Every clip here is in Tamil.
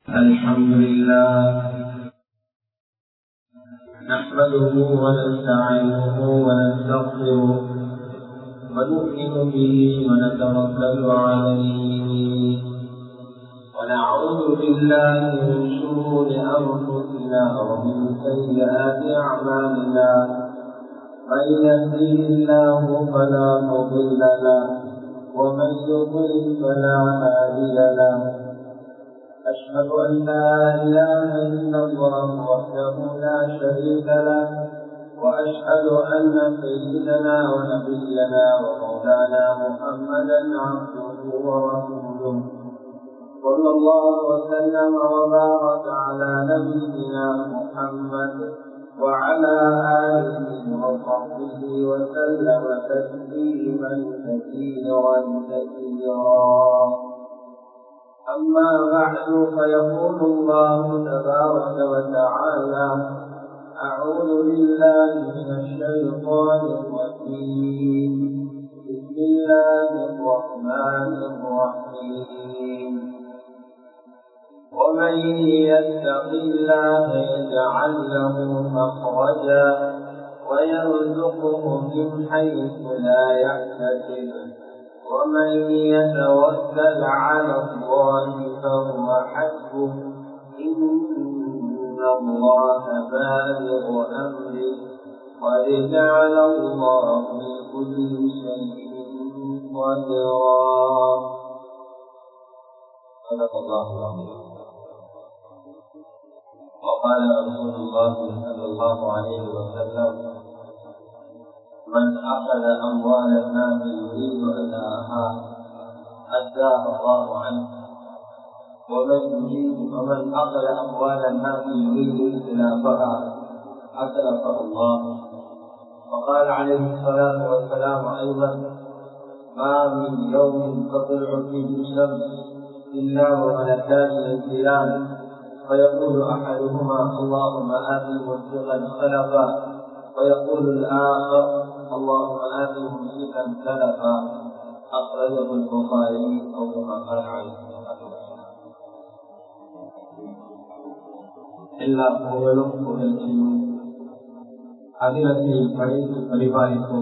الحمد لله نحمده ونستعينه ونستغفره ونؤمن به ونتوكل عليه ونعوذ بالله من شرور انفسنا ومن سيئات اعمالنا من يهديه الله فلا مضل له ومن يضلل فلا هادي له أشهد أن لا إله إلا الله وحده لا شريك له وأشهد أن سيدنا ونبينا ومولانا محمدا عبده ورسوله صلى الله وسلم وبارك على نبينا محمد وعلى آله وصحبه وسلم تسليما كثيرا كثيرا أما بعد فيقول الله تبارك وتعالى أعوذ بالله من الشيطان الرجيم بسم الله الرحمن الرحيم ومن يتق الله يجعل له مخرجا ويرزقه من حيث لا يحتسب ومن يتوكل على الله فهو حسبه إن الله بالغ أمره قد جعل الله لكل شيء قدرا صدق الله العظيم وقال رسول الله صلى الله عليه وسلم من أخذ أموال الناس يريد أداءها أداها الله عنه ومن يريد ومن أخذ أموال الناس يريد إتلافها أتلفه الله وقال عليه الصلاة والسلام أيضا ما من يوم تطلع فيه الشمس إلا وملكان ينزلان فيقول أحدهما اللهم آت مسبقا خلفا ويقول الآخر اللهم آت ممسكا سلفا أخرجه البخاري أو كما قال عليه எல்லா புகழும் புகழ்ச்சியும் அகிலத்தில் படைத்து பரிபாலிக்கும்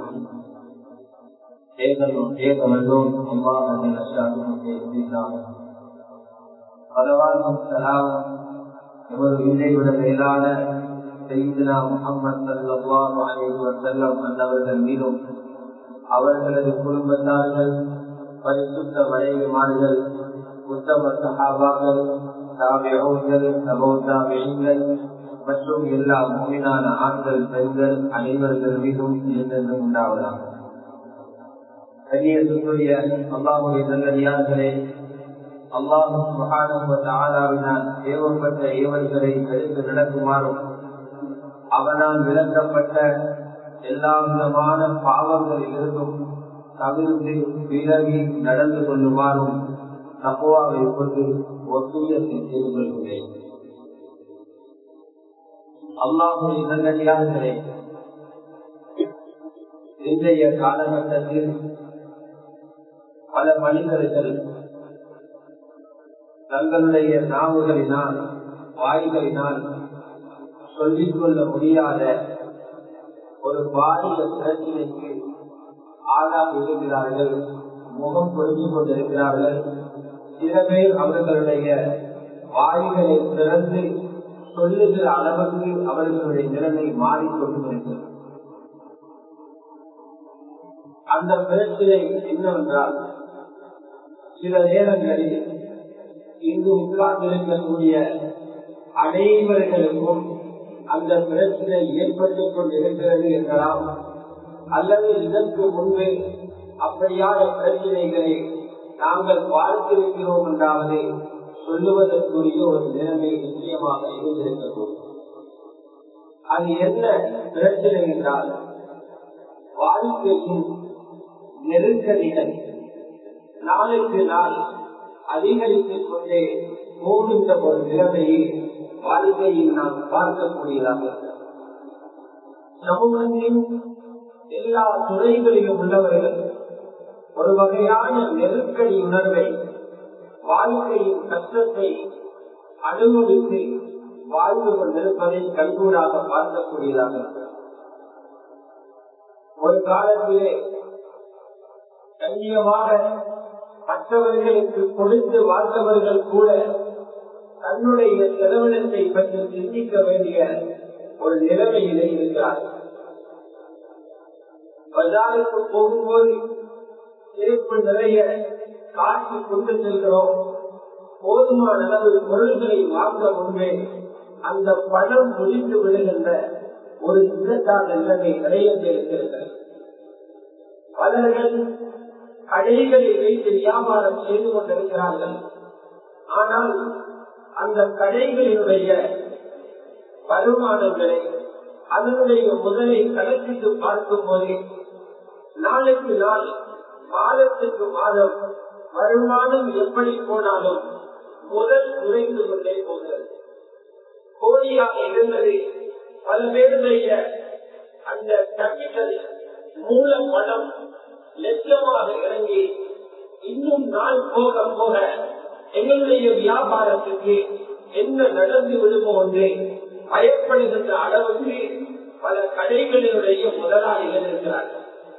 ஏகலும் ஏகவல்லோம் அல்லாஹின் அஷாதுமுகே இருந்தார் பலவானும் சலாம் எமது இதை விட மேலான செய்தினா முகமது சல்லாஹு அலைஹி வஸல்லம் அன்னவர்கள் மீதும் அவர்களது குடும்பத்தார்கள் பரிசுத்த மனைவிமார்கள் உத்தம சஹாபாக்கள் தாபியங்கள் சமோ தாபியங்கள் மற்றும் எல்லா மூமினான ஆண்கள் பெண்கள் அனைவர்கள் மீதும் இருந்தது உண்டாவதாக கண்ணியத்துக்குரிய அல்லாஹுடைய நல்லடியார்களே அல்லாஹும் மகானவினால் ஏவப்பட்ட ஏவல்களை எடுத்து நடக்குமாறும் அவனால் விளக்கப்பட்ட எல்லா விதமான பாவங்களில் இருந்தும் தவிர்த்து விலகி நடந்து கொள்ளுமாறும் தப்புவாவை கொண்டு ஒத்துயத்தை செய்து கொள்கிறேன் அல்லாஹுடைய நல்லடியார்களே இன்றைய காலகட்டத்தில் பல மனிதர்கள் தங்களுடைய நாவுகளினால் வாய்களினால் சொல்லிக் கொள்ள முடியாத ஒரு பாரிய பிரச்சனைக்கு ஆளாக இருக்கிறார்கள் முகம் பொருந்திக் கொண்டிருக்கிறார்கள் சில பேர் அவர்களுடைய வாய்களை திறந்து சொல்லுகிற அளவுக்கு அவர்களுடைய நிலைமை மாறிக்கொண்டிருக்கிறது அந்த பிரச்சனை என்னவென்றால் சில நேரங்களில் இங்கு உட்கார்ந்திருக்கக்கூடிய அனைவர்களுக்கும் அந்த பிரச்சனை ஏற்பட்டுக் கொண்டிருக்கிறது என்றலாம் அல்லது இதற்கு முன்பு அப்படியான பிரச்சனைகளை நாங்கள் பார்த்திருக்கிறோம் என்றாவது சொல்லுவதற்குரிய ஒரு நிலைமை நிச்சயமாக இருந்திருக்கிறோம் அது என்ன பிரச்சனை என்றால் வாழ்க்கையின் நெருக்கடிகள் நாளுக்கு நாள் அதிகரித்துக் கொண்டே போகின்ற ஒரு நிலைமையை வாழ்க்கையில் நாம் பார்க்கக்கூடியதாக சமூகத்தின் எல்லா துறைகளிலும் உள்ளவர்கள் ஒரு வகையான நெருக்கடி உணர்வை வாழ்க்கையின் கஷ்டத்தை அனுமதித்து வாழ்ந்து கொண்டிருப்பதை கண்கூடாக பார்க்கக்கூடியதாக இருக்கிறது ஒரு காலத்திலே கண்ணியமாக மற்றவர்களுக்கு கொடுத்து வாழ்ந்தவர்கள் கூட தன்னுடைய செலவினத்தை பற்றி சிந்திக்க வேண்டிய ஒரு நிலைமையிலே இருக்கிறார் பஜாருக்கு போகும்போது சேர்ப்பு நிறைய காட்சி கொண்டு செல்கிறோம் போதுமான அளவு பொருள்களை வாங்க முன்பே அந்த பணம் முடித்து விடுகின்ற ஒரு சிறந்தான நிலைமை நிறைய இருக்கிறது பலர்கள் கடைகளை வைத்து வியாபாரம் செய்து கொண்டிருக்கிறார்கள் ஆனால் அந்த கடைகளினுடைய வருமானங்களை அதனுடைய முதலை கணக்கிட்டு பார்க்கும் போது நாளுக்கு நாள் மாதத்துக்கு மாதம் வருமானம் எப்படி போனாலும் முதல் குறைந்து கொண்டே போகிறது கோடியாக இருந்தது பல பேருடைய அந்த கேபிட்டல் மூல பணம் லட்சமாக இறங்கி இன்னும் நாள் போக போக எங்களுடைய வியாபாரத்துக்கு என்ன நடந்து விடுமோ என்று பயப்படுகின்ற அளவுக்கு பல கடைகளினுடைய முதலாளிகள் இருக்கிறார்கள்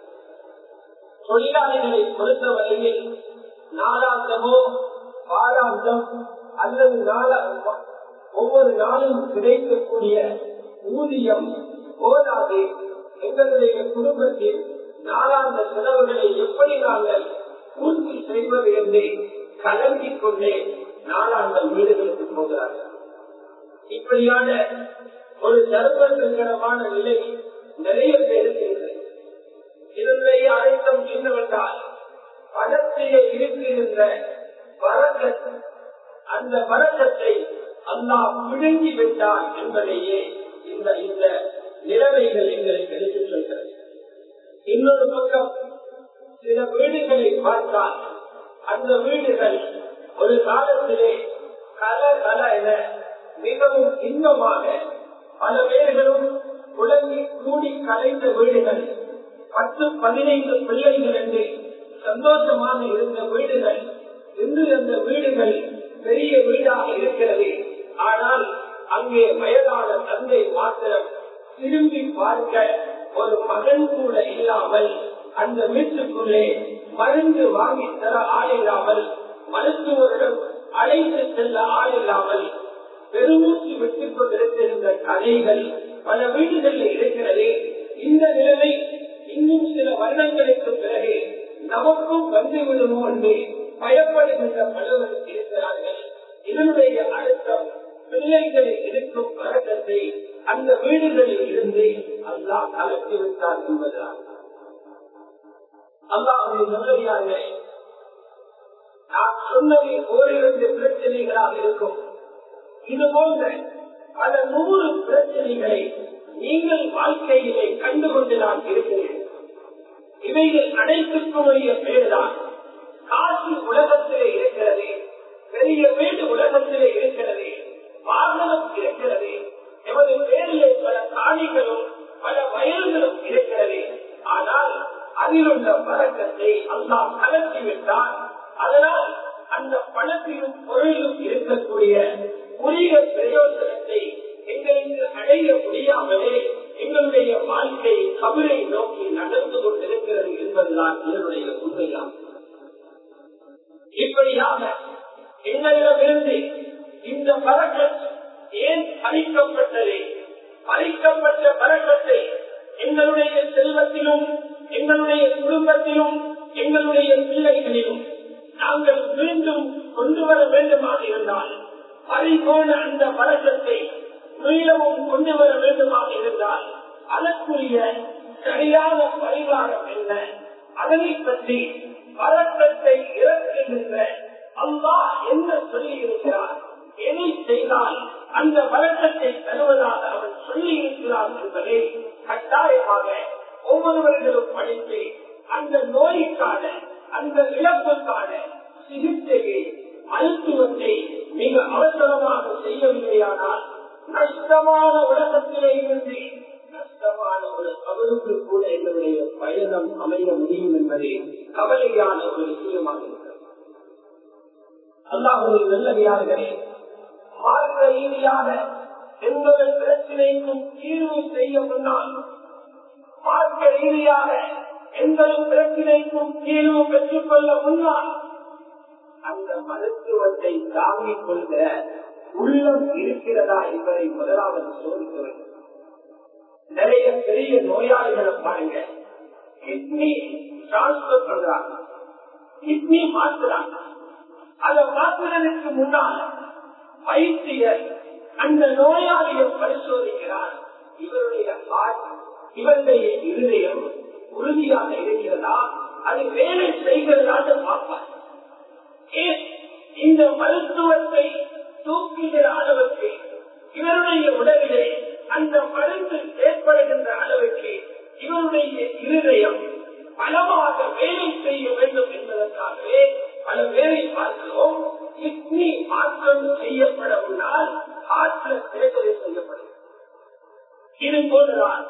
தொழிலாளிகளை பொறுத்தவரையில் நாளாந்தமோ வாராந்தம் அல்லது நாள ஒவ்வொரு நாளும் கிடைக்கக்கூடிய ஊதியம் போதாது எங்களுடைய குடும்பத்தில் நாளாந்த செலவுகளை எப்படி நாங்கள் பூர்த்தி செய்வது என்று கலங்கிக் கொண்டே நாளாந்த வீடுகளுக்கு போகிறார்கள் இப்படியான ஒரு சர்வசங்கரமான நிலை நிறைய பேருக்கு இருக்கிறது இதனுடைய அழைத்தம் என்னவென்றால் பணத்திலே இருக்கின்ற வரக்கத் அந்த வரக்கத்தை அல்லாஹ் விழுங்கி விட்டார் என்பதையே இந்த இந்த நிலைமைகள் எங்களுக்கு எடுத்துச் சொல்கிறது இன்னொரு பக்கம் சில வீடுகளை பார்த்தால் அந்த வீடுகள் ஒரு காலத்திலே கல கல என மிகவும் இன்பமாக பல பேர்களும் குழந்தை கூடி கலைந்த வீடுகள் பத்து பதினைந்து பிள்ளைகள் என்று சந்தோஷமாக இருந்த வீடுகள் இன்று அந்த வீடுகள் பெரிய வீடாக இருக்கிறது ஆனால் அங்கே வயதான தந்தை மாத்திரம் திரும்பி பார்க்க ஒரு மகன் கூட இல்லாமல் அந்த வீட்டுக்குள்ளே மருந்து வாங்கி தர ஆளில்லாமல் மருத்துவரிடம் அழைத்து செல்ல ஆளில்லாமல் பெருமூச்சு விட்டுக் கொண்டிருக்கின்ற கதைகள் பல வீடுகளில் இருக்கிறது இந்த நிலைமை இன்னும் சில வருடங்களுக்கு பிறகு நமக்கும் வந்து விடுமோ என்று பயப்படுகின்ற பலவர் இருக்கிறார்கள் இதனுடைய அழுத்தம் பிள்ளைகளில் இருக்கும் பழக்கத்தை அந்த வீடுகளில் இருந்து அல்லாஹ் கலக்கி விட்டார் என்பதுதான் அல்லாஹுடைய நல்லடியார்களே நான் சொன்னது ஓரிரண்டு பிரச்சனைகளாக இருக்கும் இது போன்ற பல நூறு பிரச்சனைகளை நீங்கள் வாழ்க்கையிலே கண்டுகொண்டு நான் இருக்கிறேன் இவைகள் அனைத்துக்குரிய பேர்தான் காசு உலகத்திலே இருக்கிறது பெரிய வீடு உலகத்திலே இருக்கிறது வாகனம் இருக்கிறது எமது பேரிலே பல காணிகளும் பல வயல்களும் இருக்கிறது ஆனால் அதில் உள்ள பழக்கத்தை அல்லாஹ் கலத்திவிட்டால் அதனால் அந்த பணத்திலும் பொருளிலும் இருக்கக்கூடிய உரிய பிரயோஜனத்தை எங்களுக்கு அடைய முடியாமலே எங்களுடைய வாழ்க்கை கபிலை நோக்கி நடந்து கொண்டிருக்கிறது என்பதுதான் இதனுடைய உண்மையாகும் இப்படியாக எங்களிடமிருந்து இந்த பறக்கத் ஏன் பறிக்கப்பட்டது பறிக்கப்பட்ட பறக்கத்தை எங்களுடைய செல்வத்திலும் எங்களுடைய குடும்பத்திலும் எங்களுடைய பிள்ளைகளிலும் நாங்கள் மீண்டும் கொண்டு வர வேண்டுமாக இருந்தால் பறிபோன அந்த பழக்கத்தை மீளவும் கொண்டு வர வேண்டுமாக இருந்தால் அதற்குரிய சரியான பரிகாரம் என்ன அதனை பற்றி பழக்கத்தை இறக்குகின்ற அல்லா என்ன சொல்லி இருக்கிறார் எதை செய்தால் அந்த வழக்கத்தை தருவதாக அவன் சொல்லி இருக்கிறார் என்பதை கட்டாயமாக ஒவ்வொருவர்களும் படித்து அந்த நோய்க்கான அந்த இழப்புக்கான சிகிச்சையை மருத்துவத்தை மிக அவசரமாக செய்யவில்லையானால் நஷ்டமான உலகத்திலே இருந்து நஷ்டமான ஒரு கவலுக்கு கூட எங்களுடைய பயணம் அமைய முடியும் என்பதே கவலையான ஒரு விஷயமாக இருக்கிறது அல்லாஹுடைய நல்லடியார்களே மார்க்க ரீதியாக எந்த ஒரு பிரச்சனைக்கும் தீர்வு செய்ய முன்னால் மார்க்க ரீதியாக எந்த ஒரு பிரச்சனைக்கும் தீர்வு பெற்றுக் கொள்ள முன்னால் அந்த மருத்துவத்தை தாங்கிக் கொள்கிற உள்ளம் இருக்கிறதா என்பதை முதலாவது சோதிக்க வேண்டும் நிறைய பெரிய நோயாளிகளை பாருங்க கிட்னி டிரான்ஸ்பர் பண்றாங்க கிட்னி மாற்றுறாங்க அதை மாற்றுறதுக்கு முன்னால் வைத்தியர் அந்த நோயாளியை பரிசோதிக்கிறார் இவருடைய ஹார்ட் இவருடைய இருதயம் உறுதியாக இருக்கிறதா அது வேலை செய்கிறதான்னு பார்ப்பார் ஏன் இந்த மருத்துவத்தை தூக்குகிற அளவுக்கு இவருடைய உடலிலே அந்த மருந்து ஏற்படுகின்ற அளவுக்கு இவருடைய இருதயம் பலமாக வேலை செய்ய வேண்டும் என்பதற்காகவே பல பேரை பார்க்கிறோம் கிட்னி மாற்றம் செய்யப்பட முன்னால் ஆற்ற தேர்தலை செய்யப்படும் இது போன்றுதான்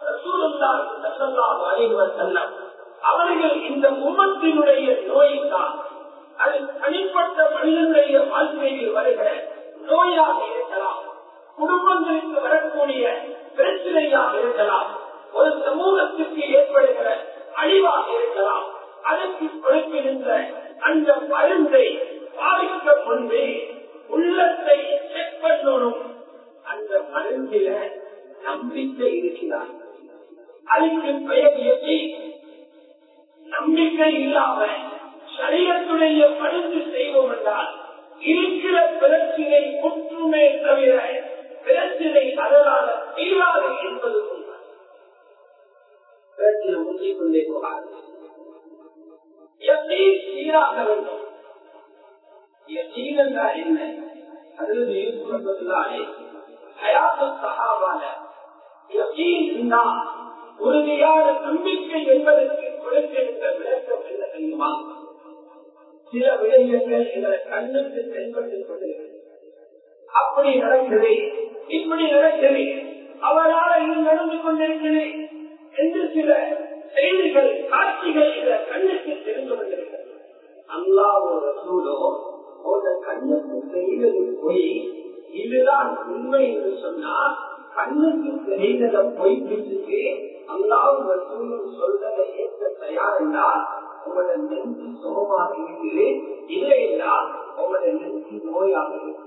அவர்கள் இந்த உமத்தினுடைய நோய்தான் அது தனிப்பட்ட மனிதனுடைய வாழ்க்கையில் வருகிற நோயாக இருக்கலாம் குடும்பங்களுக்கு வரக்கூடிய பிரச்சனையாக இருக்கலாம் ஒரு சமூகத்திற்கு ஏற்படுகிற அழிவாக இருக்கலாம் அதற்கு கொடுக்கின்ற அந்த மருந்தை பாவிக்க முன்பே உள்ளத்தை செக் பண்ணணும் அந்த மருந்தில நம்பிக்கை இருக்கிறார் அதுக்கு பெயர் எதை நம்பிக்கை இல்லாம சரீரத்துடைய மருந்து செய்வோம் என்றால் இருக்கிற பிரச்சினை ஒற்றுமே தவிர பிரச்சினை அதனால தீராது என்பது உண்மை பிரச்சனை முந்திக் கொண்டே போகாது எப்படி சீராக வேண்டும் யகீனந்தா என்ன அதில் குடும்பத்தினாலே ஹயாத்து சகாபான யகீனா உறுதியான நம்பிக்கை என்பதற்கு கொடுக்கின்ற விளக்கம் என்ன தெரியுமா சில விடயங்கள் எங்களை கண்ணுக்கு தென்பட்டுக் கொண்டிருக்கிறது அப்படி நடக்குது இப்படி நடக்குது அவரால் இது நடந்து கொண்டிருக்கிறது என்று சில செய்திகள் காட்சிகள் இத கண்ணுக்கு தெரிந்து கொண்டிருக்கிறது அல்லாவோ ரசூலோ ஒரு கண்ணுக்கு தெரிந்தது போய் இதுதான் உண்மை என்று சொன்னா கண்ணுக்கு தெரிந்தத போய் பிடிச்சிட்டு அல்லாவும் ரசூலும் சொல்றதை ஏற்க தயார் என்றால் உங்களோட நெஞ்சு சுகமாக இருக்குது இல்லை என்றால் உங்களோட நெஞ்சு நோயாக இருக்கு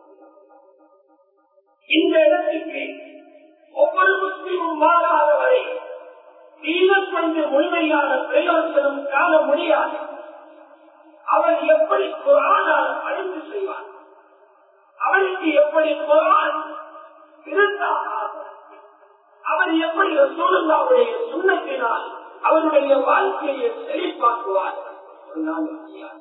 இந்த இடத்துக்கு ஒவ்வொரு முஸ்லிமும் மாறாத வரை தீனம் கொண்டு முழுமையான பிரயோசனம் காண முடியாது அவன் எப்படி குரானால் அறிந்து செய்வான் அவனுக்கு எப்படி குரான் இருந்தால் அவன் எப்படி சூழலாவுடைய சுண்ணத்தினால் அவருடைய வாழ்க்கையை செழிப்பாக்குவார் சொன்னால் முடியாது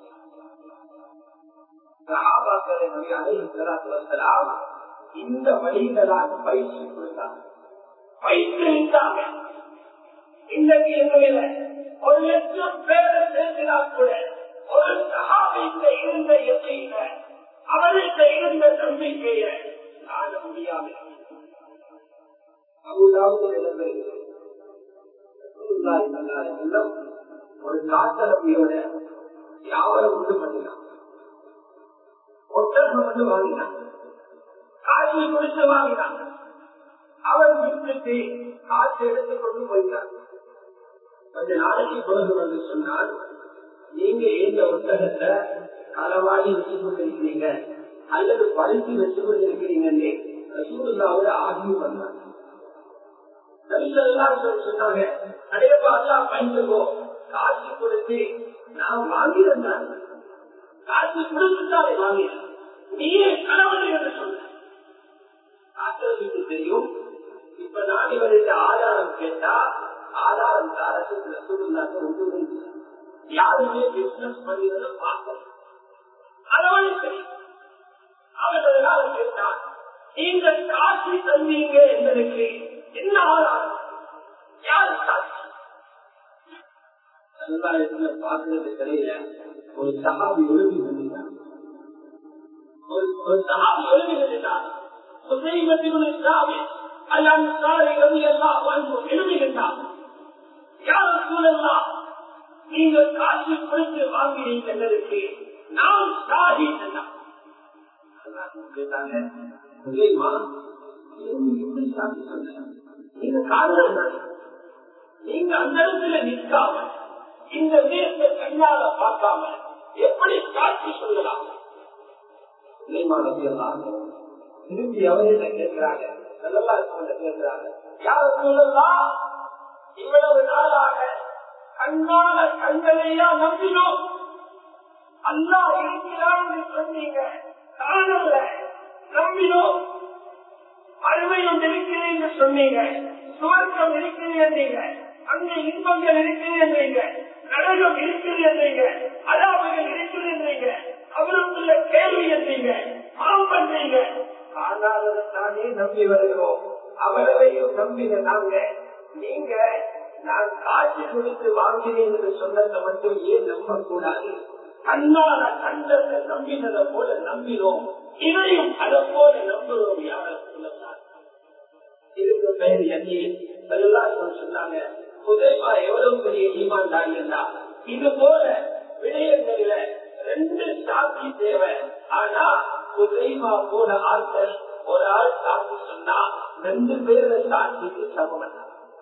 இந்த வழிகளால் பயிற்சி கொடுத்தாங்க பயிற்சி இருந்தாங்க இன்றைக்கு என்னுடைய ஒரு லட்சம் பேரை சேர்க்கிறார் கூட ஒரு சகாபித்த இருந்த எத்தையில அவருக்கு இருந்த நம்பிக்கைய காண முடியாது ஒரு காத்தரப்பியோட யாவரும் உண்டு பண்ணினான் ஒட்டகம் வந்து வாங்கினான் காட்சி குறித்து வாங்கினான் அவன் விட்டுட்டு காற்று எடுத்து கொண்டு போயிட்டான் கொஞ்ச நாளைக்கு பிறகு வந்து சொன்னால் நீங்க இந்த ஒட்டகத்தை களவாடி வச்சு கொண்டிருக்கிறீங்க அல்லது பழுத்தி வச்சு கொண்டிருக்கிறீங்கன்னு ரசூலுல்லாவோட ஆகிய பண்ணாங்க சொன்னாங்க அடையப்பா எல்லாம் பயந்துக்கோ காசு கொடுத்து நான் வாங்கியிருந்தேன் காசு கொடுத்துட்டாலே வாங்கினேன் நீயே கணவன் என்று சொன்ன காசு தெரியும் இப்ப நான் இவருக்கு ஆதாரம் கேட்டா ஆதாரம் அரசு ரசூலுல்லாக்கு ஒன்றுமே யாருமே பிசினஸ் பண்ணியதை பார்க்கணும் அதவனே தெரியும் அவர்கள் கேட்டான் நீங்க காட்சி தந்தீங்க என்பதற்கு என்ன ஆதாரம் யாரு சாட்சி சமுதாயத்துல பார்க்கறது தெரியல ஒரு சகாபி ஒழுங்கி நின்றான் ஒரு சகாபி ஒழுங்கி நின்றான் நீங்கள் காசு கொடுத்து வாங்கினீங்க என்பதற்கு நான் சாதி கேட்டாங்க இல்லையுமா எப்படி சாட்சி சொன்ன நீங்க காரணம் தானே நீங்க அந்த இடத்துல நிற்காம இந்த விஷயத்தை கண்ணால பார்க்காம எப்படி சாட்சி சொல்லலாம் இல்லைமா நபி எல்லாம் திருப்பி அவர்கிட்ட கேட்கிறாங்க நல்லா கேட்கிறாங்க யார சொல்லலாம் இவ்வளவு நாளாக கண்ணால கண்களையா நம்பினோம் அல்லா இருக்கிறான் என்று சொன்னீங்க காணல நம்பினோம் அருமையும் இருக்கிறேன் என்று சொன்னீங்க சுவர்க்கம் இருக்கிறீங்க அங்கே இன்பங்கள் இருக்கிறீங்க நரகம் இருக்கிறீங்க அலாவுகள் இருக்கிறீங்க அவருக்குள்ள கேள்வி என்றீங்க பாவம் பண்றீங்க காணாததானே நம்பி வருகிறோம் அவர்களையும் நம்பின நாங்க நீங்க நான் காட்சி கொடுத்து வாங்கினேன் என்று சொன்னதை மட்டும் ஏன் நம்ப கூடாது கண்ணால கண்டத்தை நம்பினதை போல நம்பினோம் இதையும் அதை போல நம்புகிறோம் யாரும் சொல்லலாம் இதுக்கு பெயர் எண்ணி சொன்னாங்க புதைவா எவ்வளவு பெரிய ஈமான்தாரி என்றா இது போல விடயங்களில ரெண்டு சாட்சி தேவை ஆனா புதைவா போல ஆட்கள் ஒரு ஆள் சாட்சி சொன்னா ரெண்டு பேர சாட்சிக்கு சமம்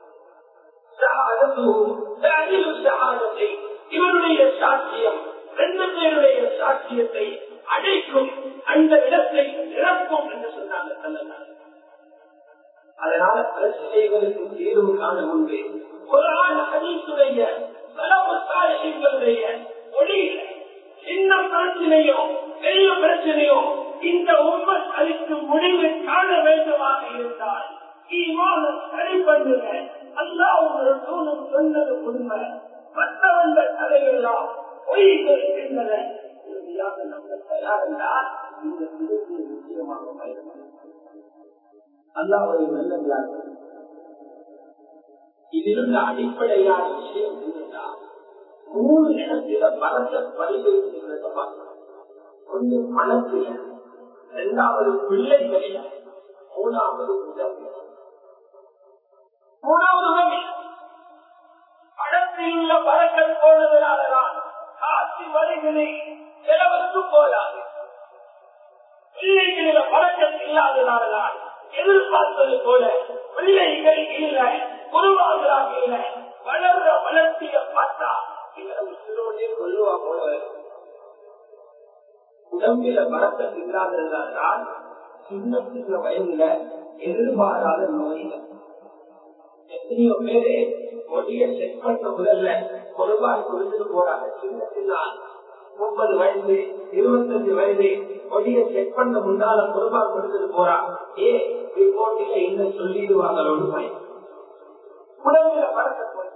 இவருடைய சாட்சியம் ரெண்டு பேருடைய சாட்சியத்தை அடைக்கும் அந்த இடத்தை நிரப்பும் என்று சொன்னாங்க சொல்லலாம் அதனால பிரச்சனைகளுக்கு தீர்வு காண முன்பே குரான் ஹதீசுடைய பலவசாயங்களுடைய ஒளியில சின்ன பிரச்சனையோ பெரிய பிரச்சனையோ இந்த உண்மை அளித்து முடிவு காண வேண்டுமாக இருந்தால் ஈமான சரி பண்ணுங்க அல்லா ஒரு தூணம் சொன்னது உண்மை மற்றவங்க கதையெல்லாம் பொய்கள் என்பன இறுதியாக நம்ம தயாரென்றால் இந்த தீர்வு நிச்சயமாக பயன்படும் அல்லாவுடைய நல்லதாக இதிலுள்ள அடிப்படையான விஷயம் என்னன்னா மூணு இடத்தில பலத்த பரிசோதிக்கிறத பார்க்கலாம் ஒன்று பணத்தில இரண்டாவது பிள்ளைகளில மூணாவது உதவி மூணாவது உதவி படத்தில் உள்ள பறக்கல் போனதுனாலதான் காட்சி வரிகளை செலவுக்கு போதாது பிள்ளைகளில பறக்கல் இல்லாதனாலதான் எதிர்பார்ப்பது போல பிள்ளைகள் இல்ல குருவாகிறாக இல்ல வளர்ற வளர்ச்சிய பார்த்தா இவ்வளவு சிறுவனே கொள்ளுவா போல உடம்பில பறக்கல் இல்லாததால் சின்ன சின்ன வயதுல எதிர்பாராத நோய்கள் எத்தனையோ பேரு கொடிய செக் பண்ண முதல்ல பொறுப்பாக கொடுத்துட்டு போறாங்க சின்ன சின்ன முப்பது வயசு இருபத்தஞ்சு வயது கொடிய செக் பண்ண முன்னால பொறுப்பா கொடுத்துட்டு போறா ஏ ரிப்போர்ட்ல என்ன சொல்லிடுவாங்களோடு பயம் உடம்புல பறக்க போய்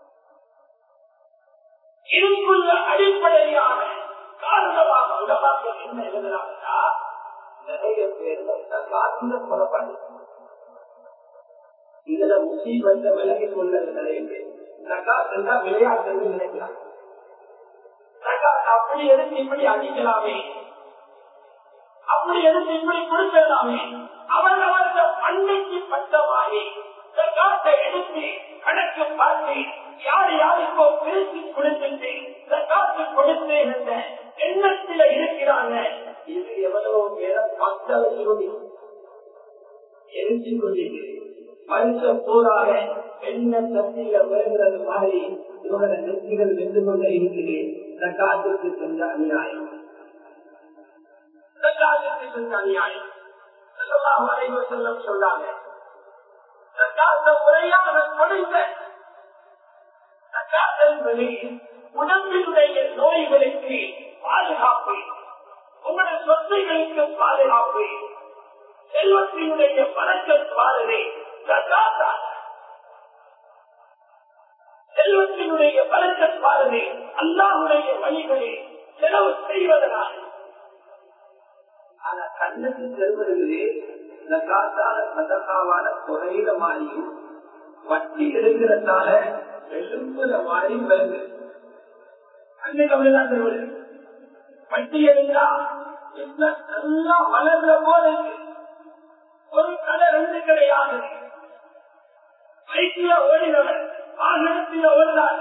இதுக்குள்ள அடிப்படையான காரணமாக உடம்பாக என்ன எழுதுறாங்கன்னா நிறைய பேர் காத்துல புறப்பாடு இதுல முசீபத்தை விலகி கொண்டது நிறைய பேர் நகாத் என்றா விளையாட்டு என்று நினைக்கிறாங்க நகாத் அப்படி எடுத்து இப்படி அடிக்கலாமே அப்படி எடுத்து இப்படி கொடுக்கலாமே அவரவர்கள் அன்னைக்கு பட்டமாகி காட்டை எடுத்து கணக்கு பார்த்து யார் யாருக்கோ பிரித்து கொடுத்துட்டு இந்த காசு கொடுத்து என்ற எண்ணத்தில இருக்கிறாங்க இது எவ்வளவு பேர பக்தர் சொல்லி எரிஞ்சு கொண்டிருக்கிறது மனுஷன் பூராக என்ன சக்தியில வருகிறது மாதிரி இவரோட நெற்றிகள் வென்று கொண்டே இருக்குது இந்த காற்றுக்கு சென்ற அநியாயம் இந்த காற்றுக்கு சென்ற அநியாயம் செல்லம் சொன்னாங்க முறையாக கொடுங்க என்பது உடம்பினுடைய நோய்களுக்கு பாதுகாப்பு உங்களுடைய சொத்துகளுக்கு பாதுகாப்பு செல்வத்தினுடைய பழக்கம் பாருங்க செல்வத்தினுடைய பலத்தை பாருங்க அல்லாவுடைய வழிகளில் செலவு செய்வதனால் ஆனா கண்ணுக்கு செல்வதிலே இந்த காத்தால சதகாவான குறையில மாறியும் வட்டி எடுக்கிறதால எழும்புல மாறி வருது கண்ணுக்கு அப்படிதான் செல்வது வட்டி எடுத்தா நல்லா வளர்ற போல இருக்கு ஒரு கடை ரெண்டு கிடையாது பைக்கில ஓடினவர் வாகனத்தில் ஓடினார்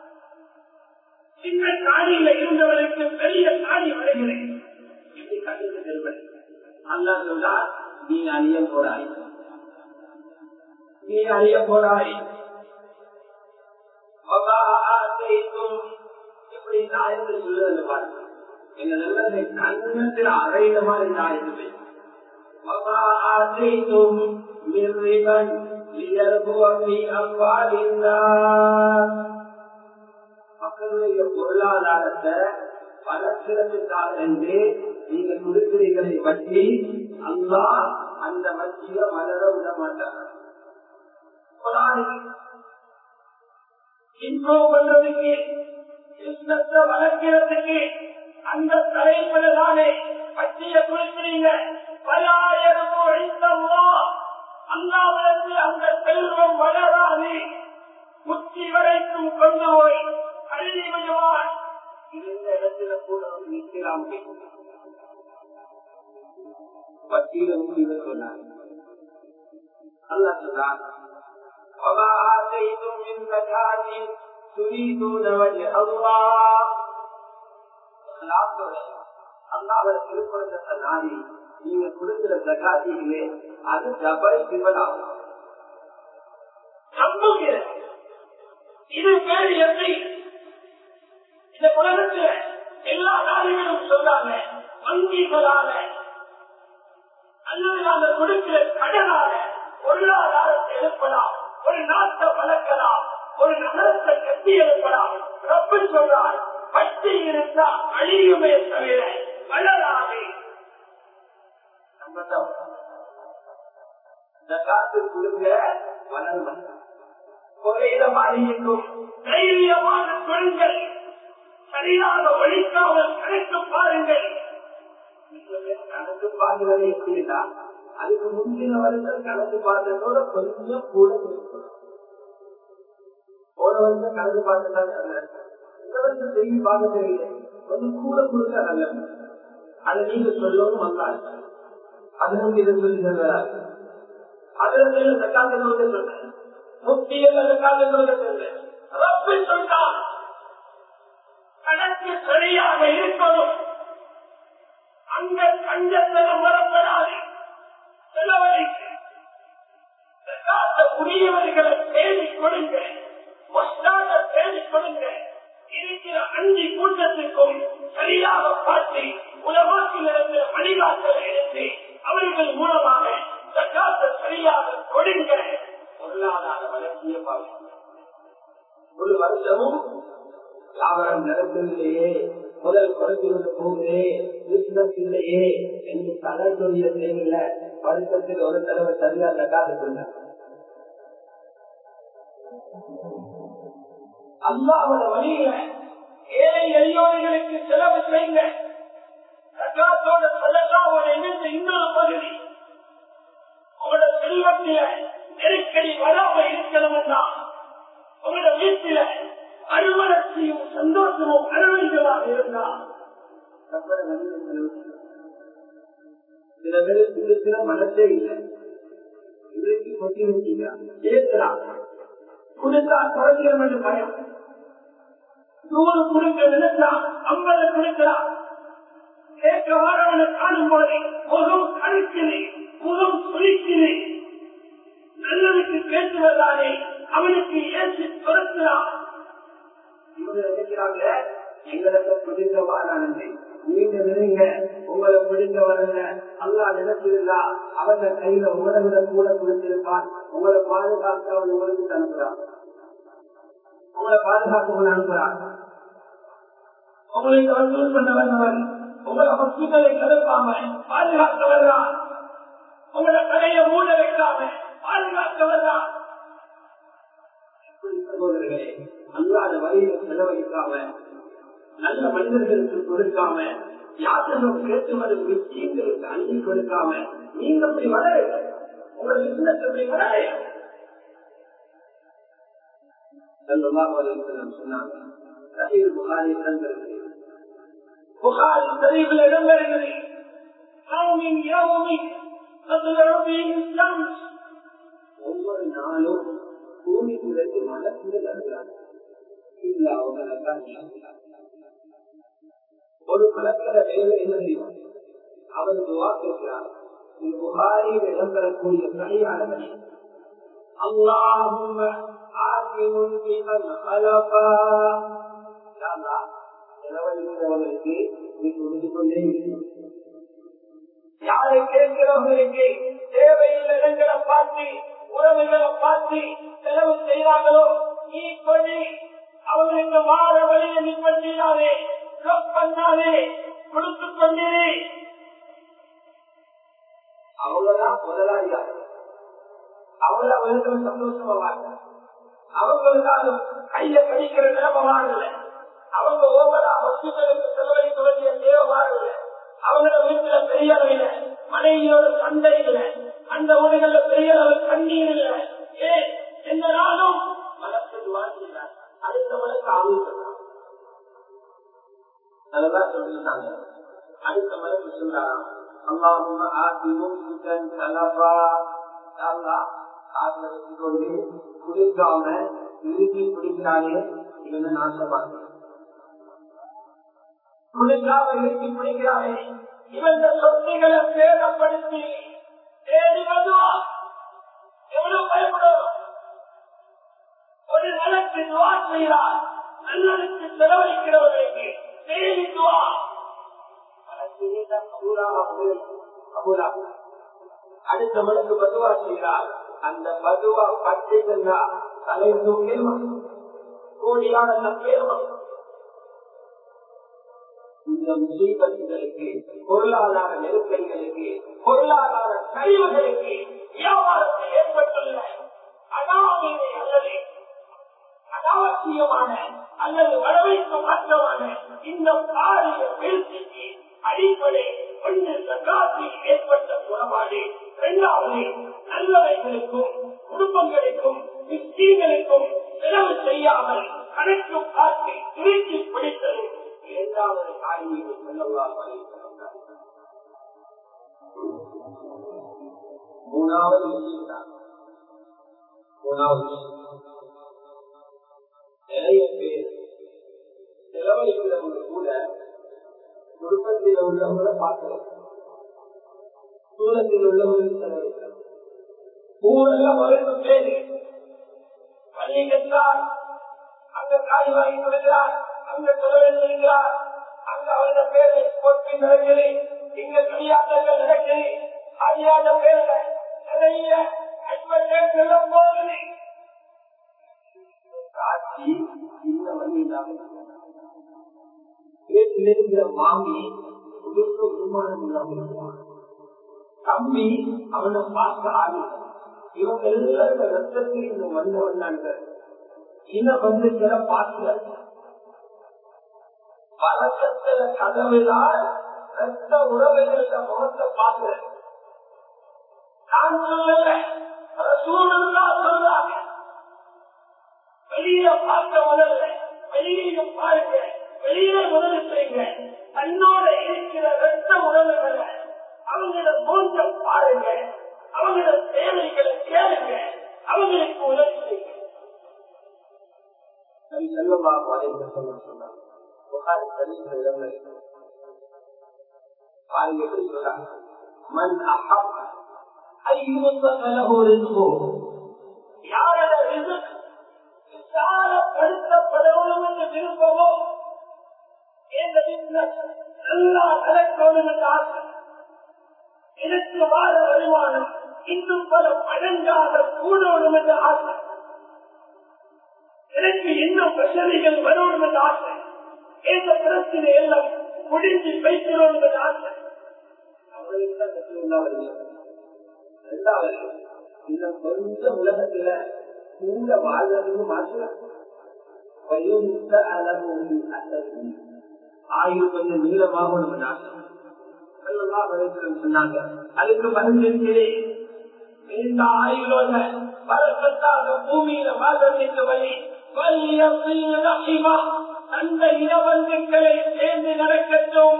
சின்ன காணியில இருந்தவருக்கு பெரிய காணி வருகிறேன் இப்படி கண்டித்து செல்வது அல்லா சொல்றார் நீ அழிய போறாய் நீ அழிய போறாய் இப்படி தாயத்தை சொல்லுறது பாருங்க எங்க நல்லதை கண்ணத்தில் அறையிட மாதிரி தாயத்து ஆசைத்தும் மிர்ரிபன் லியர்புவமி அம்பாலின்னா மக்களுடைய பொருளாதாரத்தை வளர்க்கிறதுக்காக என்று நீங்க கொடுக்கிறீர்களை பற்றி அல்லா அந்த வச்சிய வளர விட மாட்டார் இன்ட்ரோவ் பண்றதுக்கு கிருஷ்ணத்தை வளர்க்கிறதுக்கு அந்த தலைப்புல தானே பற்றிய குறிக்கிறீங்க பலாயிரம் அழித்தவோ அல்லாவிலிருந்து அந்த செல்வம் வளராது முத்தி வரைக்கும் கொண்டு போய் கல்வி விடுவார் இந்த இடத்துல கூட நிற்கலாம் பட்டியல முடிவு சொன்னார் அல்லா சொன்னார் وما آتيتم من زكاة تريدون وجه الله அல்லாவை திருப்பணத்தை நாடி நீங்க கொடுக்கிற ஜகாதிகளே அது ஜபல் விபலாகும் நம்புகிற இது பேர் எப்படி இந்த உலகத்துல எல்லா நாடுகளும் சொல்றாங்க வங்கிகளால அல்லது நாங்க கொடுக்கிற கடனால பொருளாதாரத்தை எழுப்பலாம் ஒரு நாட்டை வளர்க்கலாம் ஒரு நகரத்தை கட்டி எழுப்பலாம் ரப்பு சொல்றார் பற்றி இருந்தா அழியுமே தவிர வளராது காத்து கொடுங்க வளர்வன் குறையில மாறியிருக்கும் தைரியமான தொழில்கள் சரியாக ஒழிக்காமல் கணக்கு பாருங்கள் கணக்கு பாருவதை எப்படிதான் அதுக்கு முந்தின வருஷம் கணக்கு பார்த்ததோட கொஞ்சம் கூட போன வருஷம் கணக்கு பார்த்துதான் இந்த வருஷம் செய்தி பார்க்க தெரியல கொஞ்சம் கூட கொடுக்க நல்ல அதை நீங்க சொல்லவும் வந்தால் அதுல இதை சொல்லி சொல்றாரு அதுல மேல சக்காந்த சொல்ல சொன்னேன் முக்தியில் சக்காந்த சொல்ல சொன்னேன் ரப்பி சொன்னான் கணக்கு சரியாக இருக்கணும் அங்க கஞ்சத்தனம் வரப்படாது செலவழிக்க உரியவர்களை தேடி கொடுங்க தேடி கொடுங்க இருக்கிற அஞ்சு கூட்டத்திற்கும் சரியாக பார்த்து உலகத்திலிருந்து வழிகாட்டலை எடுத்து அவர்கள் மூலமாக சக்காத்த சரியாக கொடுங்க பொருளாதார வளர்ச்சியை பார்க்க ஒரு வருஷமும் வியாபாரம் நடக்கவில்லையே முதல் கொடுக்கிறது போகுதே பிசினஸ் இல்லையே என்று தலை சொல்லிய தேவையில்ல வருஷத்தில் ஒரு தடவை சரியா தக்காது சொன்னார் அல்லாவோட வழியில ஏழை எளியோர்களுக்கு செலவு செய்யுங்க சக்காத்தோட சதக்காவோட இணைந்த இன்னொரு பகுதி உங்களோட செல்வத்தில நெருக்கடி வராம இருக்கணும்னா உங்களோட வீட்டில அறுவலர்ச்சியும் சந்தோஷமும் அரவணைகளாக இருந்தா சில பேருக்கு இருக்கிற மனசே இல்லை இன்றைக்கு கொட்டி வச்சுக்கிறான் ஏற்கிறான் கொடுத்தா குறைஞ்சிடும் என்று பயம் நூறு கொடுக்க நினைச்சா ஐம்பது கொடுக்கிறான் கேட்க வாரவனை காணும் போது முகம் கழுக்குது முகம் சுழிக்குது நல்லதுக்கு பேசுவதாலே அவனுக்கு ஏசி துரத்துறான் இவங்க நினைக்கிறாங்க எங்களுக்கு பிடித்தவாரானது நீங்க நினைங்க உங்களை பிடிக்க வரல அல்லா நினைச்சிருந்தா அவங்க கையில உங்களை விட கூட கொடுத்திருப்பான் உங்களை பாதுகாக்க அவன் உங்களுக்கு அனுப்புறான் உங்களை பாதுகாக்க அனுப்புறான் உங்களுக்கு வசூல் பண்ண வந்தவன் உங்களை ஹாஸ்பிட்டலை கலப்பாம பாதுகாக்க வர்றான் உங்களை கடையை மூட வைக்காம பாதுகாக்க வர்றான் சகோதரர்களே அல்லாத வழியில செலவழிக்காம நல்ல மனிதர்களுக்கு கொடுக்காம யாத்திரம் பேசுவது விஷயங்களுக்கு அள்ளி கொடுக்காம நீங்க அப்படி வளர உங்க பிசினஸ் அப்படி வளர சொன்னாங்க புகாரி இடம்பெறுகிறது புகாரி சரிவில் இடம்பெறுகிறது ஒவ்வொரு நாளும் பூமிக்குள்ளது மனசுல ஒரு மலக்கர வேலை என்ன செய்வார் அவர் துவா கேட்கிறார் புகாரில் இடம்பெறக்கூடிய சரியானது அல்லாஹும் செலவழிக்கிறவர்களுக்கு நீ கொடுத்து கொண்டே யாரை கேட்கிறவர்களுக்கு தேவையில் இடங்களை பார்த்து உறவுகளை பார்த்து செலவு செய்கிறார்களோ நீ கொடி அவர்களுக்கு மாற வழியை நிற்பட்டாதே பண்ணாதே கொடுத்து கொண்டே அவங்கதான் முதலாளியாக அவங்க அவர்களுக்கு சந்தோஷமா வாங்க அவங்களுக்காக கைய கடிக்கிற நிலைமை வாழல அவங்க ஓவரா ஹாஸ்பிட்டலுக்கு செலவழிக்க வேண்டிய தேவை வாழல அவங்கள வீட்டுல பெரிய அளவில் மனைவியோட சண்டை இல்லை அந்த உடைகள்ல பெரிய அளவு கண்ணீர் இல்லை ஏன் எந்த நாளும் வளர்த்து வாழ்கிறார் அடுத்த வளர்த்து ஆளுகிறார் அதெல்லாம் சொல்லிட்டாங்க அடுத்த மலைக்கு சொல்றாங்க அல்லாஹும் ஆசிமும் சிக்கன் கலப்பா காட்டுல வச்சுக்கொண்டு குடிக்காம இறுதி குடிக்கிறானே இவங்க நாசமாக குடிக்காம இறுதி குடிக்கிறானே இவங்க சொத்துக்களை சேதப்படுத்தி தேடி வருவா எவ்வளவு பயப்படும் ஒரு நலக்கு துவா செய்கிறார் நல்லதுக்கு செலவழிக்கிறவர்களுக்கு தேடி துவா அடுத்த மனுக்கு பதுவா செய்கிறார் அந்த பதுவா பற்றி தலை தூக்கில் கோடியான நம்பேரும் இந்த முசீபத்துகளுக்கு பொருளாதார நெருக்கடிகளுக்கு பொருளாதார கழிவுகளுக்கு வியாபாரத்தில் ஏற்பட்டுள்ள அனாமீனை அல்லது அனாவசியமான அல்லது வரவேற்க மாற்றமான இந்த பாரிய வீழ்ச்சிக்கு அடிப்படை ஒன்று சக்காத்தில் ஏற்பட்ட குணபாடு இரண்டாவது நல்லவைகளுக்கும் குடும்பங்களுக்கும் கிறிஸ்தீன்களுக்கும் செலவு செய்யாமல் கணக்கு பார்த்து திருச்சி பிடித்தது இரண்டாவது காரியம் செல்லலாம் மூணாவது விஷயம் தான் மூணாவது விஷயம் நிறைய பேர் செலவழிக்கிறவங்க கூட குடும்பத்தில் உள்ளவங்களை பார்க்கிறோம் தூரத்தில் உள்ளவர்கள் செலவழிக்கிறோம் ஊரல்ல மருந்து பேரு பள்ளிக்கென்றார் அங்க காய் வாங்கி கொடுக்கிறார் அங்க செலவழிக்கிறார் அங்க அவருடைய பேரை போட்டி நடக்குது இங்க கல்யாணங்கள் நடக்குது அறியாத பேர்ல நிறைய அட்வர்டைஸ் எல்லாம் போகுது காட்சி இந்த வழியிலாக வீட்டிலிருக்கிற மாமி உடுப்பு விமானம் இல்லாமல் இருப்பான் தம்பி அவனை பார்க்க ஆளு இவங்க எல்லாரும் ரத்தத்தில் இந்த வந்த வந்தாங்க இன வந்து சில பார்க்கல பழக்கத்துல கதவுதான் ரத்த உறவுகள முகத்தை பார்க்கல நான் சொல்லல சூழல்லா சொல்றாங்க வெளியில பார்க்க முதல்ல வெளியில பாருங்க வெளியில முதல் செய்யுங்க தன்னோட இருக்கிற ரத்த உறவுகளை அவங்களோட மூஞ்சம் பாருங்க அவங்களோட தேவைகளை கேளுங்க அவங்களுக்கு உதவி செய்யுங்க செல்லமா பாருங்க சொன்னாங்க பாருங்க எப்படி சொல்றாங்க மண் அஹப் யாரோட விசாரப்படுத்தப்படணும் என்று விருப்பமோ எந்த நல்லா நடக்கணும் என்று ஆசை எனக்கு வாழ வருமானம் இன்னும் பல மடங்காக கூடணும் என்று ஆசை எனக்கு இன்னும் வசதிகள் வரணும் என்று ஆசை இந்த பிரச்சனை எல்லாம் முடிஞ்சு வைக்கிறோம் என்று ஆசை அவர்களுக்கு தான் கற்றுள்ளா வருகிறது ரெண்டாவது இன்னும் கொஞ்சம் உலகத்துல கூட வாழ்றதுன்னு மாற்றலாம் ஆயுள் கொஞ்சம் நீளமாக நம்ம நாட்டம் சொன்னாங்க அதுக்கு பதினெட்டிலே இந்த ஆயுளோட பரப்பத்தாக பூமியில வாழ்றதுக்கு வழி அந்த இனவந்துக்களை சேர்ந்து நடக்கட்டும்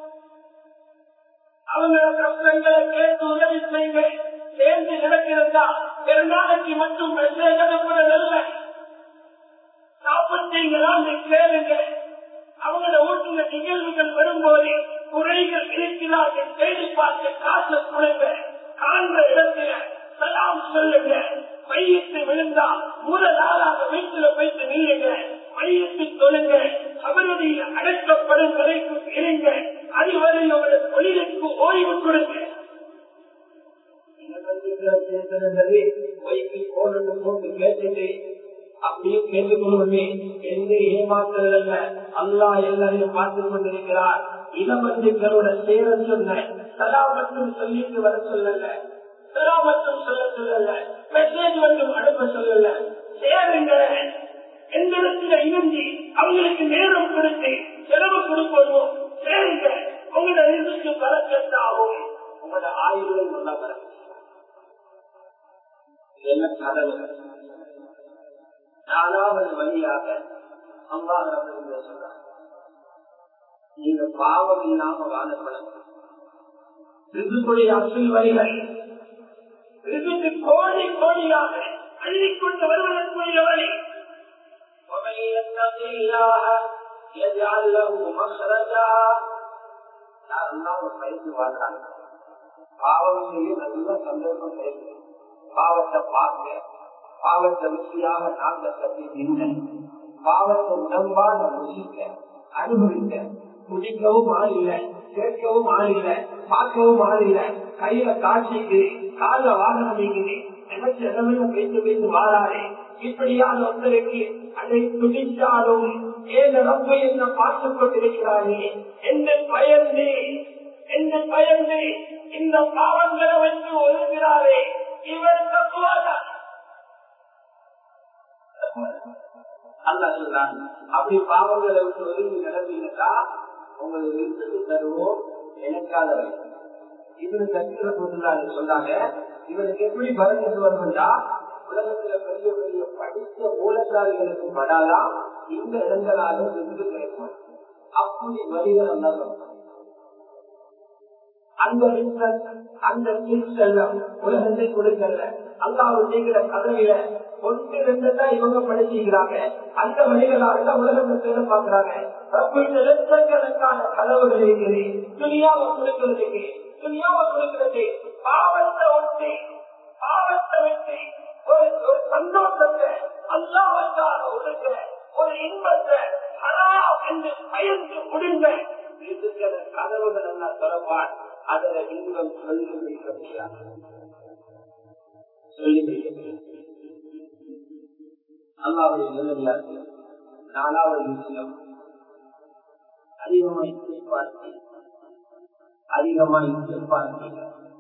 அவங்களோட கஷ்டங்களை கேட்டு உதவி செய்யுங்க சேர்ந்து நடக்கிறதா ஒரு நாளைக்கு மட்டும் மெசேஜ் அனுப்புறதல்ல நாற்பத்தைந்து கேளுங்க அவங்களோட வீட்டுல நிகழ்வுகள் வரும்போது குறைகள் இருக்கிறார்கள் தேடி பார்த்து காசு கொடுங்க பேசுறது வைக்கு போனது போட்டு கேட்டுட்டு அப்படியே கேட்டுக்கொள்வதே எந்த ஏமாற்றுறதல்ல அல்லா எல்லாரையும் பார்த்து கொண்டிருக்கிறார் இளமந்திகளோட சேர சொன்ன சதா மட்டும் சொல்லிட்டு வர சொல்லல சதா மட்டும் சொல்ல சொல்லல மெசேஜ் மட்டும் அனுப்ப சொல்லல சேருங்க எந்த இடத்துல இருந்து அவங்களுக்கு நேரம் கொடுத்து செலவு கொடுப்பதும் சேருங்க உங்களோட ரிசுக்கு பறக்கத்தாகும் உங்களோட ஆயுளும் நல்லா பறக்க என்ன கதவு நாலாவது வழியாக அம்மா சொல்றாங்க நீங்க பாவம் இல்லாம வாழப்படும் ரிசுக்குடைய அசில் வழிகள் ரிசுக்கு கோடி கோடியாக அள்ளிக்கொண்டு வருவதற்குரிய வழி ومن يتق الله يجعل له مخرجا யாரெல்லாம் ஒரு பயிற்சி வாழ்றாங்க பாவம் செய்ய நல்ல சந்தோஷம் பேசு பாவத்தை பார்க்க பாவத்தை ருசியாக நாங்க கட்டி நின்று பாவத்தை உடம்பாக ருசிக்க அனுபவிக்க குடிக்கவும் ஆளில்ல கேட்கவும் ஆளில்ல பார்க்கவும் ஆளில்ல கையில காட்சிக்கு கால வாகனம் இருக்குது நினைச்ச இடத்துல பேச்சு பேச்சு வாழாரே இப்படியான ஒருத்தருக்கு அதை துடித்தாலும் ஏன் ரப்பை என்ன பார்த்துக் கொண்டிருக்கிறாரே என்று பயந்து என்று பயந்து இந்த பாவங்களை வைத்து ஒழுகிறாரே இவர் தப்புவாதான் அல்லா சொல்றாங்க அப்படி பாவங்களை விட்டு ஒதுங்கி நடந்தீங்கன்னா உங்களுக்கு விருத்துக்கு தருவோம் எனக்காத வயசு இவனு கட்டில போட்டுள்ளாரு சொல்றாங்க இவனுக்கு எப்படி பலன் வரும்னா உலகத்துல பெரிய பெரிய படித்த மூலக்காரிகளுக்கு படாதான் இந்த இடங்களாலும் விருது கிடைக்கும் அப்படி வழிகள் அல்ல அந்த அந்த செல்லம் உலகத்தை கொடுக்கல அல்லாஹ் செய்கிற கதையில ஒன்று ரெண்டு தான் இவங்க படிச்சுக்கிறாங்க அந்த வழிகளாக தான் உலகத்தை சேர பாக்குறாங்க லட்சக்கணக்கான கதவுகள் இருக்குது துணியாவை கொடுக்கிறதுக்கு துணியாவை கொடுக்கிறது பாவத்தை ஒன்று பாவத்தை வச்சு ஒரு ஒரு சந்தோஷத்தை அல்லாவற்காக ஒழுங்க ஒரு இன்பத்தை ஹராம் என்று பயந்து முடிந்த இருக்கிற கதவுகள் எல்லாம் தொடர்பான் அதில் இன்பம் சொல்லி முடிக்க முடியாது சொல்லி முடிக்க முடியாது அல்லாவுடைய நிலைமையாக நாலாவது விஷயம் அதிகமாய் பார்த்து அதிகமாய் பார்த்து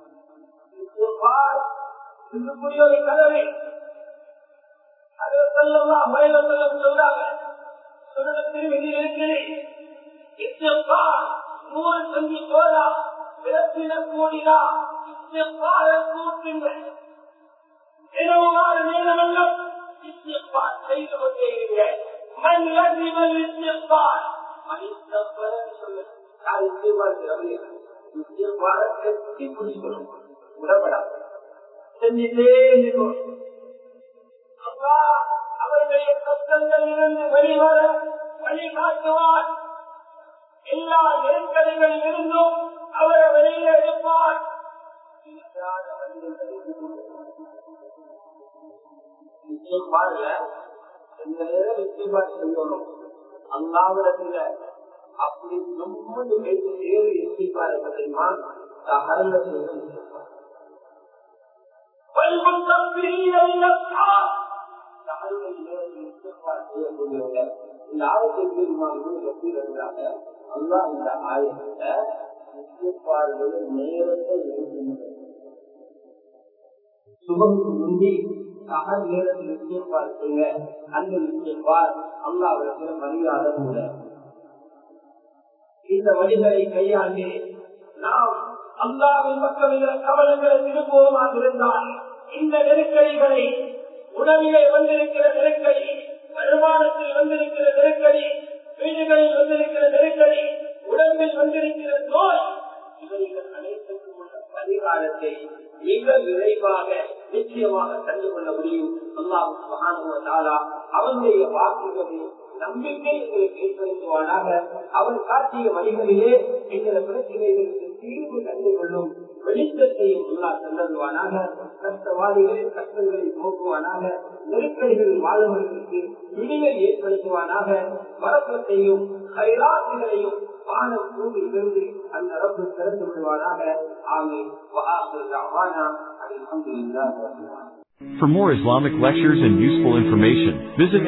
இதுக்குரிய ஒரு கதவை அது சொல்லலாம் வயலம் சொல்றாங்க சுடத்தில் வெளியில் இருக்கிறேன் இச்சப்பா நூறு செஞ்சு போதா பிறப்பின கூடினா இச்சப்பால கூட்டுங்க இரவு நாள் நேரமெல்லாம் இச்சப்பா செய்து கொண்டே இருக்கிறேன் மண் லட்சிமல் இச்சப்பா மனிதப்பரன் சொல்லு நான் இச்சப்பா இச்சப்பால கட்டி பிடிக்கணும் விடப்படாது செஞ்சுட்டே இருக்கும் அப்பா அவர்களுடைய கஷ்டங்கள் இருந்து வெளிவர வழிகாட்டுவார் எல்லா நெருக்கடிகளில் இருந்தும் அவரை வெளியே எடுப்பார் பாருங்க இந்த நேரம் நிச்சயமாக செய்யணும் அல்லாவிடத்துல அப்படி ரொம்ப வைத்து சேரு எச்சிப்பாரு தெரியுமா தகவல செய்ய والمستغفرين للأسحار இந்த ஆயத்தை அல்லா இந்த ஆயத்தை நேரத்தை சுபமுக்கு முந்தி சகல் நேரத்தில் நிச்சயம் பார்த்துங்க அந்த நிச்சயம் பார் அல்லாவிடத்துல மரியாதை கூட இந்த வழிகளை கையாண்டு நாம் அல்லாவின் மக்கள் கவலைகளை திரும்புவமாக இருந்தால் இந்த நெருக்கடிகளை உணவிலே வந்திருக்கிற நெருக்கடி வருமானத்தில் வந்திருக்கிற நெருக்கடி வீடுகளில் வந்திருக்கிற நெருக்கடி உடம்பில் வந்திருக்கிற நோய் இவைகள் அனைத்துக்கும் உள்ள பரிகாரத்தை மிக விரைவாக நிச்சயமாக கண்டு கொள்ள முடியும் அல்லாஹ் மகானுவதாலா அவனுடைய வாக்குகளை நம்பிக்கை எங்களுக்கு ஏற்படுத்துவானாக அவன் காட்டிய வழிகளிலே எங்களை பிரச்சனைகளுக்கு தீர்வு கண்டு கொள்ளும் வெளிச்சத்தையும் அல்லா தந்தருவானாக கஷ்டவாதிகளின் கஷ்டங்களை போக்குவானாக நெருக்கடிகளில் வாழ்வதற்கு விடிவை ஏற்படுத்துவானாக வழக்கத்தையும் கைராசிகளையும் வானம் பூமியிலிருந்து அந்த ரப்பு திறந்து விடுவானாக ஆமே அலமதுல்லா For more Islamic lectures and useful information, visit